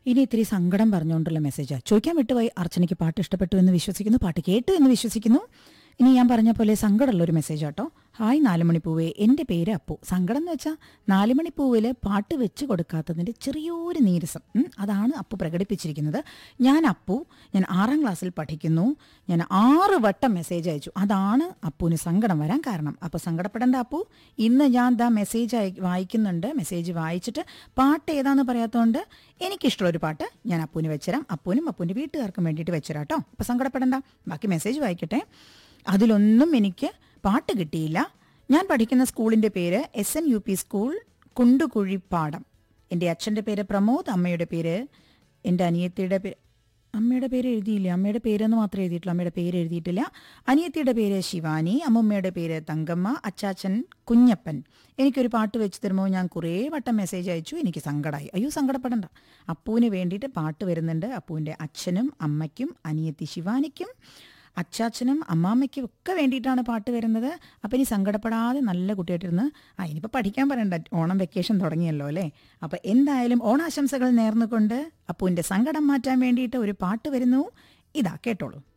ഇനി ഇത്തിരി സങ്കടം പറഞ്ഞുകൊണ്ടുള്ള മെസ്സേജാ ചോദിക്കാൻ വിട്ടുപോയി അർച്ചനയ്ക്ക് പാട്ട് ഇഷ്ടപ്പെട്ടു എന്ന് വിശ്വസിക്കുന്നു പാട്ട് കേട്ടു എന്ന് വിശ്വസിക്കുന്നു ഇനി ഞാൻ പറഞ്ഞ പോലെ സങ്കടമുള്ള ഒരു മെസ്സേജ് ആട്ടോ ഹായ് നാലുമണിപ്പൂവേ എൻ്റെ പേര് അപ്പു സങ്കടം എന്ന് വെച്ചാൽ നാലുമണിപ്പൂവിൽ പാട്ട് വെച്ച് കൊടുക്കാത്തതിൻ്റെ ചെറിയൊരു നീരസം ഉം, അതാണ് അപ്പു പ്രകടിപ്പിച്ചിരിക്കുന്നത് ഞാൻ അപ്പു ഞാൻ ആറാം ക്ലാസ്സിൽ പഠിക്കുന്നു ഞാൻ ആറ് വട്ടം മെസ്സേജ് അയച്ചു അതാണ് അപ്പുവിന് സങ്കടം വരാൻ കാരണം അപ്പോൾ സങ്കടപ്പെടേണ്ട അപ്പു ഇന്ന് ഞാൻ ദാ മെസ്സേജ് അയ വായിക്കുന്നുണ്ട് മെസ്സേജ് വായിച്ചിട്ട് പാട്ട് ഏതാന്ന് പറയാത്തതുകൊണ്ട് എനിക്കിഷ്ടമുള്ളൊരു പാട്ട് ഞാൻ അപ്പുവിന് വെച്ചുതരാം അപ്പുവിനും അപ്പുവിൻ്റെ വീട്ടുകാർക്കും വേണ്ടിയിട്ട് വെച്ചുതരാം കേട്ടോ അപ്പോൾ സങ്കടപ്പെടേണ്ട ബാക്കി മെസ്സേജ് വായിക്കട്ടെ അതിലൊന്നും എനിക്ക് പാട്ട് കിട്ടിയില്ല ഞാൻ പഠിക്കുന്ന സ്കൂളിൻ്റെ പേര് S N U P school Kundukuzhippadam എൻ്റെ അച്ഛൻ്റെ പേര് പ്രമോദ് അമ്മയുടെ പേര് എൻ്റെ അനിയത്തിയുടെ പേര് അമ്മയുടെ പേര് എഴുതിയില്ല അമ്മയുടെ പേരെന്ന് മാത്രമേ എഴുതിയിട്ടുള്ളൂ അമ്മയുടെ പേര് എഴുതിയിട്ടില്ല അനിയത്തിയുടെ പേര് ശിവാനി അമ്മമ്മയുടെ പേര് തങ്കമ്മ അച്ചാച്ചൻ കുഞ്ഞപ്പൻ എനിക്കൊരു പാട്ട് വെച്ച് തരുമ്പോൾ ഞാൻ കുറേ വട്ടം മെസ്സേജ് അയച്ചു എനിക്ക് സങ്കടമായി അയ്യോ സങ്കടപ്പെടണ്ട അപ്പുവിന് വേണ്ടിയിട്ട് പാട്ട് വരുന്നുണ്ട് അപ്പുവിൻ്റെ അച്ഛനും അമ്മയ്ക്കും അനിയത്തി ശിവാനിക്കും അച്ചാച്ചനും അമ്മാമ്മയ്ക്കും ഒക്കെ വേണ്ടിയിട്ടാണ് പാട്ട് വരുന്നത് അപ്പം ഇനി സങ്കടപ്പെടാതെ നല്ല കുട്ടിയായിട്ടിരുന്ന് ആ ഇനിയിപ്പോൾ പഠിക്കാൻ പറയണ്ട ഓണം വെക്കേഷൻ തുടങ്ങിയല്ലോ അല്ലേ അപ്പം എന്തായാലും ഓണാശംസകൾ നേർന്നുകൊണ്ട് അപ്പുവിൻ്റെ സങ്കടം മാറ്റാൻ വേണ്ടിയിട്ട് ഒരു പാട്ട് വരുന്നു ഇതാ കേട്ടോളൂ